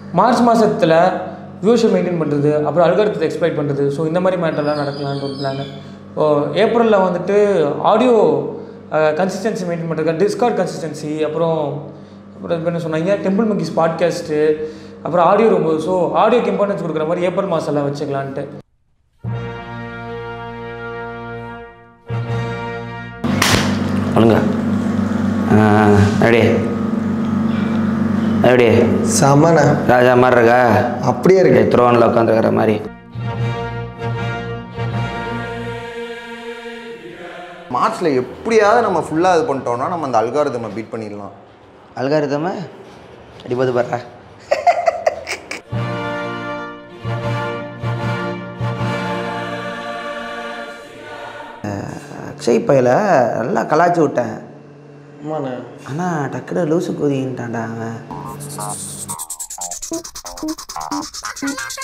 March மாதத்தில் வியூஷை maintain பண்ணுறது அப்புறம் அல்காரத்தை எக்ஸ்பிளைட் பண்ணுறது ஸோ இந்த மாதிரி மேட்டர்லாம் நடக்கலான்னு ஒரு பிளான் ஸோ ஏப்ரலில் வந்துட்டு ஆடியோ கன்சிஸ்டன்சி மெயின்டைன் பண்ணுறது டிஸ்கார்ட் கன்சிஸ்டன்சி அப்புறம் அப்புறம் இப்ப என்ன சொன்னாங்க டெம்பிள் மங்கிஸ் பாட்காஸ்ட்டு அப்புறம் ஆடியோ ரொம்ப ஸோ ஆடியோக்கு இம்பார்ட்டன்ஸ் கொடுக்குற மாதிரி ஏப்ரல் மாதம்லாம் வச்சுக்கலான்ட்டு சொல்லுங்க எப்படி எப்படி செமண்ணே ராஜா மாதிரி இருக்கா அப்படியே இருக்கு த்ரோனில் உட்காந்துருக்கிற மாதிரி மார்ச்ல எப்படியாவது நம்ம ஃபுல்லாக இது பண்ணிட்டோம்னா நம்ம அந்த அல்காரதமை பீட் பண்ணிடலாம் அல்காரிதம அடிப்பது பாடுறா அக்ஷய் பையில நல்லா கலாய்ச்சி விட்டேன் ஆமாண்ணே ஆனால் டக்குனு லூசு குதின்ட்டான்டா அவன்